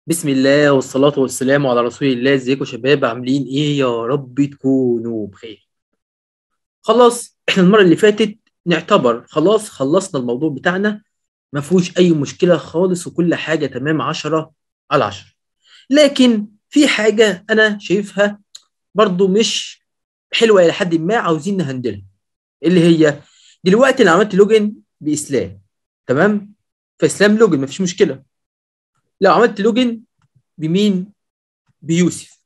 بسم الله والصلاة والسلام على رسول الله ازيكم يا شباب عاملين ايه يا رب تكونوا بخير خلاص احنا المرة اللي فاتت نعتبر خلاص خلصنا الموضوع بتاعنا ما فيهوش اي مشكلة خالص وكل حاجة تمام عشرة على عشرة لكن في حاجة انا شايفها برضو مش حلوة الى حد ما عاوزين نهندلها اللي هي دلوقتي انا عملت لوجن باسلام تمام فاسلام لوجن مفيش مشكلة لو عملت لوجن بمين بيوسف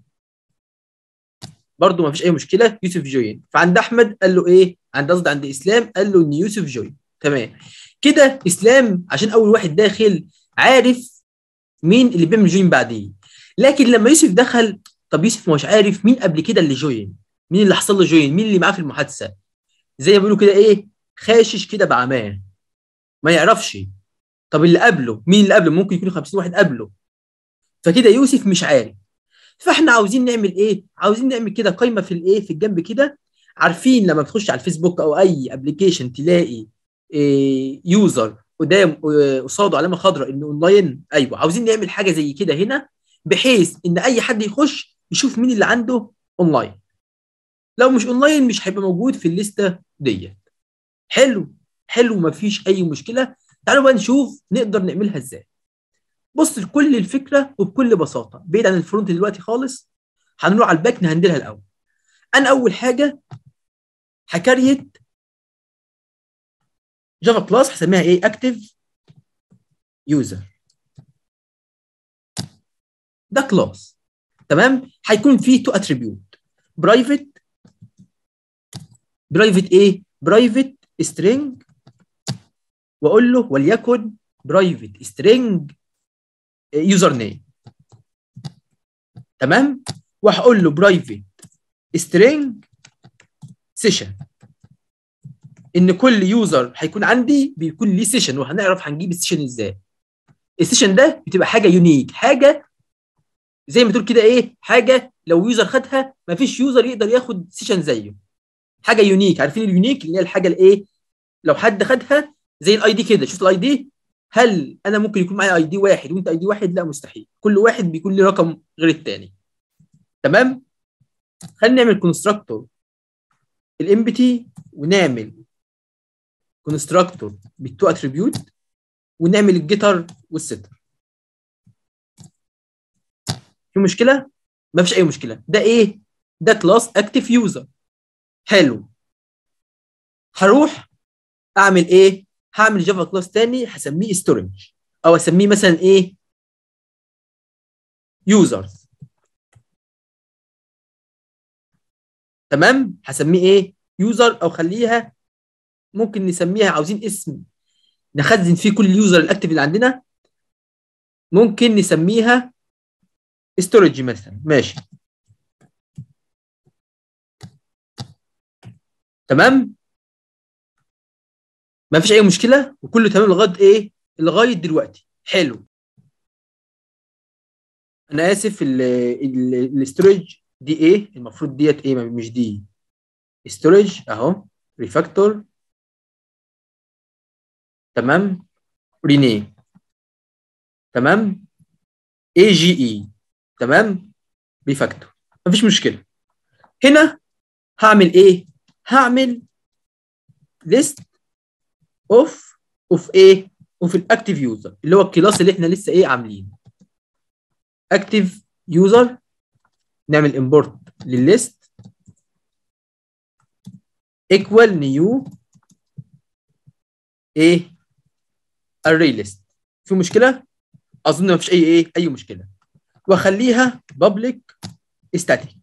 برضه ما فيش اي مشكله يوسف جوين فعند احمد قال له ايه عند قصدي عند اسلام قال له ان يوسف جوين تمام كده اسلام عشان اول واحد داخل عارف مين اللي بيعمل جوين بعديه لكن لما يوسف دخل طب يوسف مش عارف مين قبل كده اللي جوين مين اللي حصل له جوين مين اللي معاه في المحادثه زي ما بيقولوا كده ايه خاشش كده بعماه ما يعرفش طب اللي قبله مين اللي قبله ممكن يكون 50 واحد قبله فكده يوسف مش عارف فاحنا عاوزين نعمل ايه عاوزين نعمل كده قائمه في الايه في الجنب كده عارفين لما بتخش على الفيسبوك او اي ابلكيشن تلاقي إيه يوزر قدام قصاده علامه خضراء انه اونلاين ايوه عاوزين نعمل حاجه زي كده هنا بحيث ان اي حد يخش يشوف مين اللي عنده اونلاين لو مش اونلاين مش هيبقى موجود في الليسته ديت حلو حلو مفيش اي مشكله تعالوا بقى نشوف نقدر نعملها ازاي بص لكل الفكره وبكل بساطه بعيد عن الفرونت دلوقتي خالص هنروح على الباك نهندلها الاول انا اول حاجه هكريت جافا كلاس هسميها ايه اكتف يوزر ده كلاس تمام هيكون فيه تو اتريبيوت برايفت برايفت ايه برايفت سترينج واقول له وليكن برايفت سترينج يوزر نيم تمام وهقول له برايفت سترينج سيشن ان كل يوزر هيكون عندي بيكون ليه سيشن وهنعرف هنجيب السيشن ازاي السيشن ده بتبقى حاجه يونيك حاجه زي ما تقول كده ايه حاجه لو يوزر خدها مفيش يوزر يقدر ياخد سيشن زيه حاجه يونيك عارفين اليونيك اللي هي الحاجه الايه لو حد خدها زي الاي دي كده شفت الاي دي هل انا ممكن يكون معايا اي دي واحد وانت اي دي واحد لا مستحيل كل واحد بيكون له رقم غير الثاني تمام خلينا نعمل كونستراكتور الامبتي ونعمل كونستراكتور بالتو اتريبيوت ونعمل الجيتر والستر في مشكله ما فيش اي مشكله ده ايه ده كلاس اكتف يوزر حلو هروح اعمل ايه هعمل جافا كلاس تاني هسميه ستورج او اسميه مثلا ايه يوزرز تمام هسميه ايه يوزر او خليها ممكن نسميها عاوزين اسم نخزن فيه كل اليوزر الاكتف اللي عندنا ممكن نسميها ستورج مثلا ماشي تمام ما فيش اي مشكله وكله تمام لغايه ايه لغايه دلوقتي حلو انا اسف الاستورج دي ايه المفروض ديت ايه مش دي استورج اهو ريفاكتور تمام ريني تمام اي جي اي تمام ريفاكتور مفيش مشكله هنا هعمل ايه هعمل ليست اوف اوف ايه اوف الاكتيف يوزر اللي هو الكلاس اللي احنا لسه ايه عاملينه اكتيف يوزر نعمل امبورت للليست ايكوال نيو ايه array list في مشكله اظن ما فيش اي ايه اي مشكله واخليها public static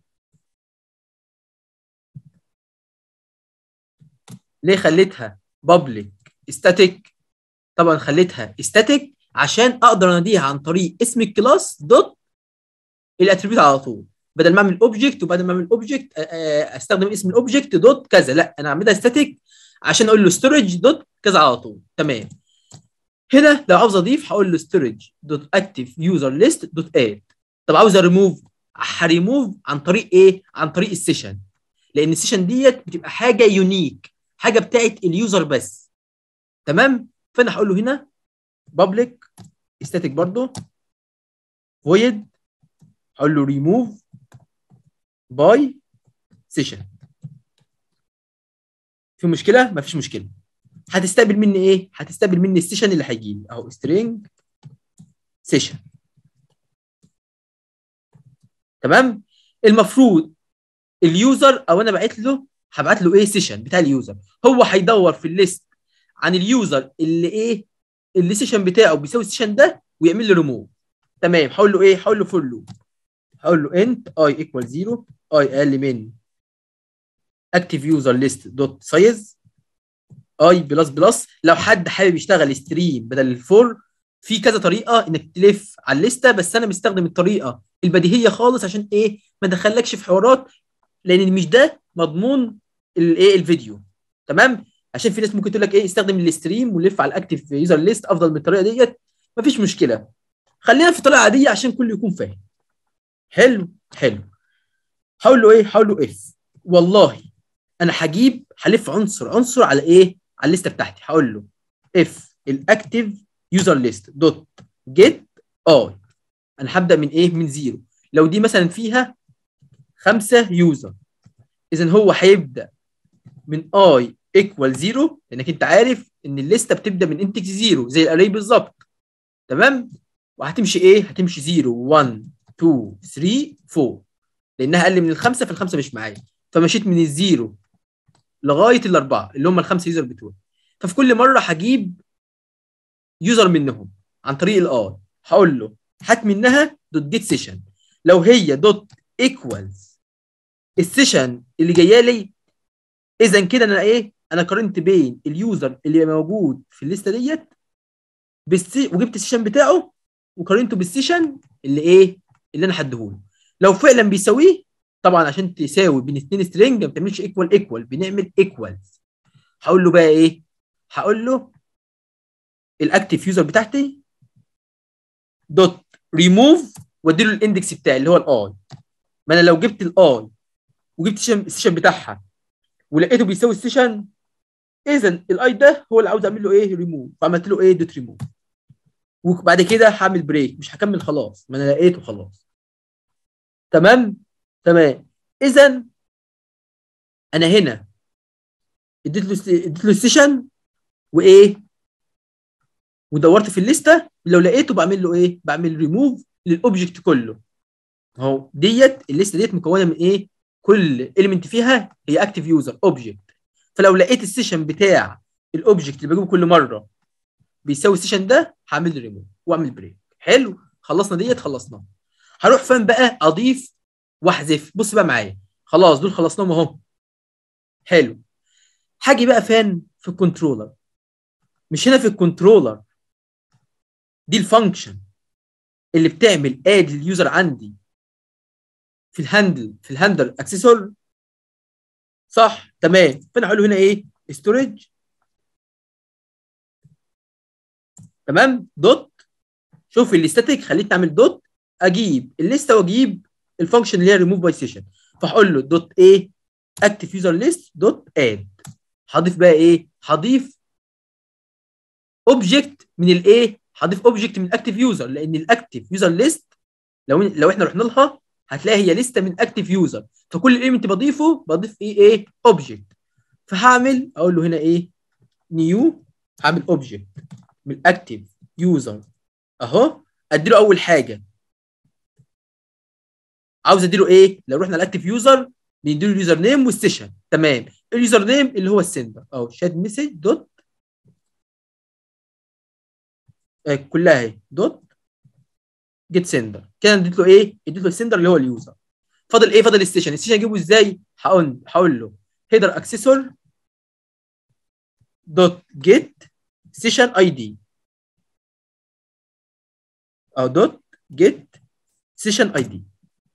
ليه خليتها بابليك ستاتيك طبعا خليتها ستاتيك عشان اقدر اناديها عن طريق اسم الكلاس دوت الاتريبيوت على طول بدل ما اعمل اوبجكت وبدل ما اعمل اوبجكت استخدم اسم الاوبجكت دوت كذا لا انا اعملها ستاتيك عشان اقول له ستورج دوت كذا على طول تمام هنا لو عاوز اضيف هقول له ستورج دوت اكتف يوزر ليست دوت اد طب عاوز اريموف هريموف عن طريق ايه عن طريق السيشن لان السيشن ديت بتبقى حاجه يونيك حاجه بتاعت اليوزر بس تمام فانا هقول له هنا بابليك ستاتيك برضو void هقول له remove by session في مشكله مفيش مشكله هتستقبل مني ايه هتستقبل مني السيشن اللي هيجي لي اهو string session تمام المفروض اليوزر او انا بعت له هبعت له ايه سيشن بتاع اليوزر هو هيدور في الليست عن اليوزر اللي ايه اللي السيشن بتاعه بيساوي السيشن ده ويعمل له ريموف تمام هقول له ايه هقول له فور لوب هقول له انت اي ايكوال 0 اي اقل من اكتيف يوزر ليست دوت سايز اي بلس بلس لو حد حابب يشتغل ستريم بدل الفور في كذا طريقه انك تلف على الليسته بس انا مستخدم الطريقه البديهيه خالص عشان ايه ما ادخلكش في حوارات لان مش ده مضمون الايه الفيديو تمام عشان في ناس ممكن تقول لك ايه استخدم الستريم ولف على الاكتيف يوزر ليست افضل من الطريقه ديت مفيش مشكله خلينا في طريقه عاديه عشان كله يكون فاهم حلو حلو هقول له ايه هقول له اف والله انا هجيب هلف عنصر عنصر على ايه على الليسته بتاعتي هقول له اف الاكتيف يوزر ليست دوت جيت اي انا هبدا من ايه من زيرو لو دي مثلا فيها خمسة يوزر اذا هو هيبدا من اي ايكوال زيرو لانك انت عارف ان الليسته بتبدا من انتكس زيرو زي الاري بالظبط تمام وهتمشي ايه هتمشي 0 1 2 3 4 لانها اقل من الخمسه فالخمسه مش معايا فمشيت من الزيرو لغايه الاربعه اللي هم الخمسه يوزر بتوعي ففي كل مره هجيب يوزر منهم عن طريق الاي هقول له هات منها دوت جيت سيشن لو هي دوت ايكوالز السيشن اللي جايه لي اذا كده انا ايه انا قارنت بين اليوزر اللي موجود في الليسته ديت بالسي وجبت السيشن بتاعه وقارنته بالسيشن اللي ايه اللي انا هديهوله لو فعلا بيساويه طبعا عشان تساوي بين اثنين سترينج ما بتعملش ايكوال ايكوال بنعمل ايكوالز هقول له بقى ايه هقول له الاكتيف يوزر بتاعتي دوت ريموف وادي له الاندكس بتاعي اللي هو الاي ما انا لو جبت الاي وجبت السيشن بتاعها ولقيته بيساوي السيشن اذا الاي ده هو اللي عاوز اعمل له ايه ريموف فعملت له ايه دوت ريموف وبعد كده هعمل بريك مش هكمل خلاص ما انا لقيته خلاص تمام تمام اذا انا هنا اديت له اديت له السيشن وايه ودورت في الليسته لو لقيته بعمل له ايه بعمل ريموف للاوبجكت كله اهو ديت الليسته ديت مكونه من ايه كل اليمنت فيها هي اكتيف يوزر اوبجكت فلو لقيت السيشن بتاع الاوبجكت اللي بجيبه كل مره بيساوي السيشن ده هعمل له ريموف واعمل بريك حلو خلصنا ديت خلصناها هروح فين بقى اضيف واحذف بص بقى معايا خلاص دول خلصناهم اهو حلو هاجي بقى فين في الكنترولر مش هنا في الكنترولر دي الفانكشن اللي بتعمل اد لليوزر عندي في الهاندل في الهاندل اكسسور صح تمام فانا هقول له هنا ايه ستورج تمام دوت شوف الاستاتيك خليتني اعمل دوت اجيب الليسته واجيب الفانكشن اللي هي ريموف باي سيشن فهقول له دوت ايه اكتف يوزر ليست دوت اد هضيف بقى ايه هضيف اوبجكت من الايه هضيف اوبجكت من الاكتف يوزر لان الاكتف يوزر ليست لو لو احنا رحنا لها هتلاقي هي لسته من اكتف يوزر فكل ايلمنت بضيفه بضيف ايه ايه اوبجكت فهعمل اقول له هنا ايه نيو هعمل اوبجكت من الاكتف يوزر اهو ادي له اول حاجه عاوز ادي له ايه لو رحنا الاكتف يوزر بندي له اليوزر نيم والسيشن تمام اليوزر نيم اللي هو السندر اهو شات مسج دوت آه كلها اهي دوت جيت سندر كده اديت له ايه اديت له السندر اللي هو اليوزر فاضل ايه فاضل السيشن السيشن اجيبه ازاي هقول هقول له هيدر اكسسور دوت جيت سيشن اي دي او دوت جيت سيشن اي دي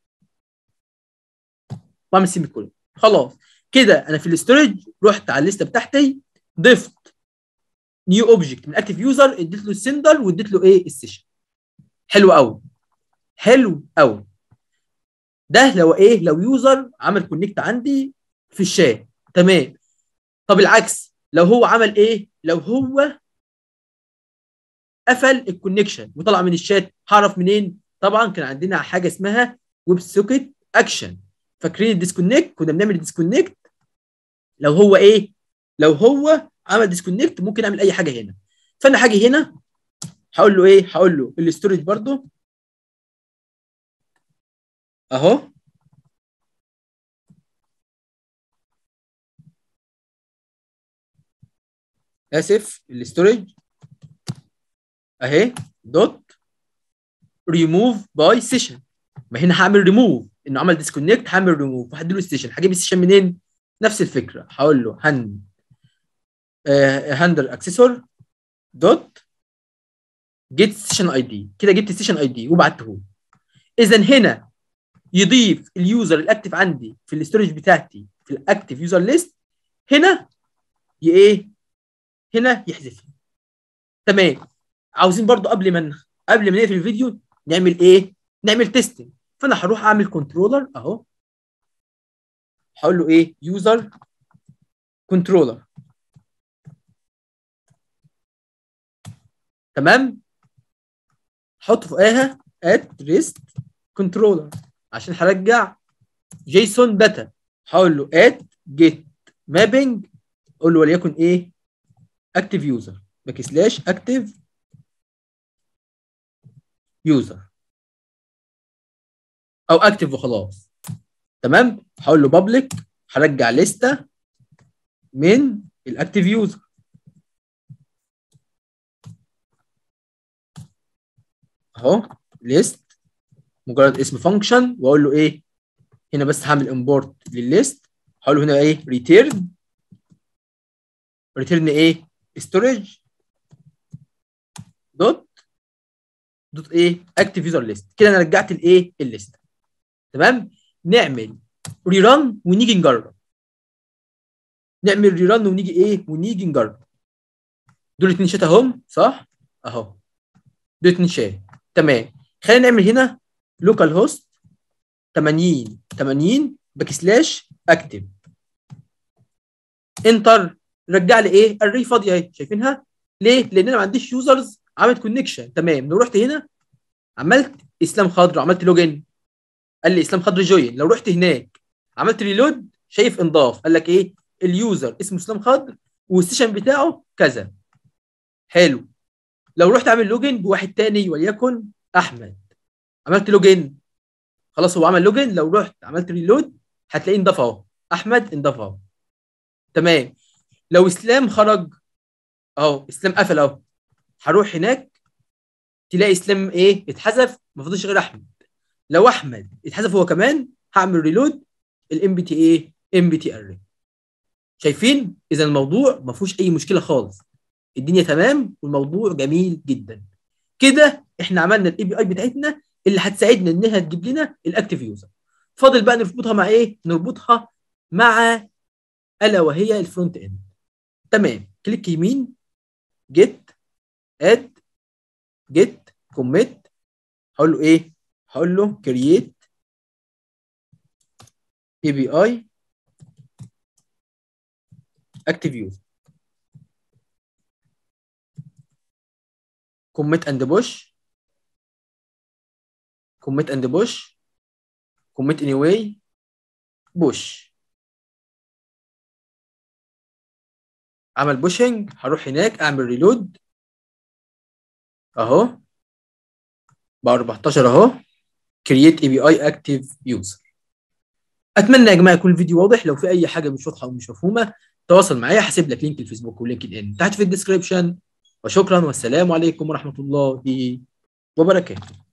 واعمل سيمي كولون خلاص كده انا في الاستورج رحت على الليسته بتاعتي ضفت نيو اوبجكت من اكتف يوزر اديت له السندر واديت له ايه السيشن حلو قوي حلو قوي ده لو ايه لو يوزر عمل كونكت عندي في الشات تمام طب العكس لو هو عمل ايه لو هو قفل الكونكشن وطلع من الشات هعرف منين طبعا كان عندنا حاجه اسمها ويب سوكيت اكشن فاكرين الديسكونكت كنا بنعمل ديسكونكت لو هو ايه لو هو عمل ديسكونكت ممكن اعمل اي حاجه هنا فانا هاجي هنا هقول له ايه هقول له الاستورج برضو اهو اسف الاستورج اهي دوت ريموف باي سيشن ما هنا هعمل ريموف انه عمل ديسكونكت هعمل ريموف وهديله السيشن هجيب السيشن منين نفس الفكره هقول له هند هاندل اكسسور دوت جيت ستيشن اي دي كده جبت السيشن اي دي وبعته اذا هنا يضيف اليوزر الاكتف عندي في الاستورج بتاعتي في الاكتف يوزر ليست هنا ايه هنا يحذفها تمام عاوزين برضو قبل ما قبل ما نقفل الفيديو نعمل ايه نعمل تيستنج فانا هروح اعمل كنترولر اهو هقول له ايه يوزر كنترولر تمام حط فوقها ات ريست كنترولر عشان هرجع جيسون داتا هقول له ات جيت مابنج اقول له وليكن ايه اكتف يوزر باك سلاش اكتف يوزر او اكتف وخلاص تمام هقول له بابليك هرجع لسته من الاكتف يوزر اهو ليست مجرد اسم فانكشن واقول له ايه هنا بس هعمل امبورت للليست هقول له هنا ايه ريتيرن ريتيرن ايه ستورج دوت دوت ايه اكتف يوزر ليست كده انا رجعت الايه الليست تمام نعمل ريران ونيجي نجرب نعمل ريران ونيجي ايه ونيجي نجرب دول اتنين شات اهم صح اهو دول اتنين شات تمام خلينا نعمل هنا لوكال هوست 80 80 باك سلاش اكتف انتر رجع لي ايه الري فاضيه اهي شايفينها ليه لان انا ما عنديش يوزرز عملت كونكشن تمام لو رحت هنا عملت اسلام خضر عملت لوجن قال لي اسلام خضر جوين لو رحت هناك عملت ريلود شايف انضاف قال لك ايه اليوزر اسمه اسلام خضر والسيشن بتاعه كذا حلو لو رحت اعمل لوجن بواحد تاني وليكن احمد عملت لوجن خلاص هو عمل لوجن لو رحت عملت ريلود هتلاقيه انضاف اهو احمد انضاف اهو تمام لو اسلام خرج اهو اسلام قفل اهو هروح هناك تلاقي اسلام ايه اتحذف ما فضلش غير احمد لو احمد اتحذف هو كمان هعمل ريلود الام بي تي ايه ام بي تي اري شايفين اذا الموضوع ما فيهوش اي مشكله خالص الدنيا تمام والموضوع جميل جدا كده احنا عملنا الاي بي اي بتاعتنا اللي هتساعدنا انها تجيب لنا الاكتيف يوزر فاضل بقى نربطها مع ايه نربطها مع الا وهي الفرونت اند تمام كليك يمين جيت اد جيت كوميت هقول له ايه هقول له كرييت اي بي اي اكتيف يوزر commit and push commit and push commit anyway push عمل بوشنج هروح هناك اعمل ريلود اهو ب 14 اهو create API active user اتمنى يا جماعه يكون الفيديو واضح لو في اي حاجه مش واضحه او مش مفهومه تواصل معايا هسيب لك لينك الفيسبوك ولينكد ان تحت في الديسكربشن وشكرا والسلام عليكم ورحمه الله وبركاته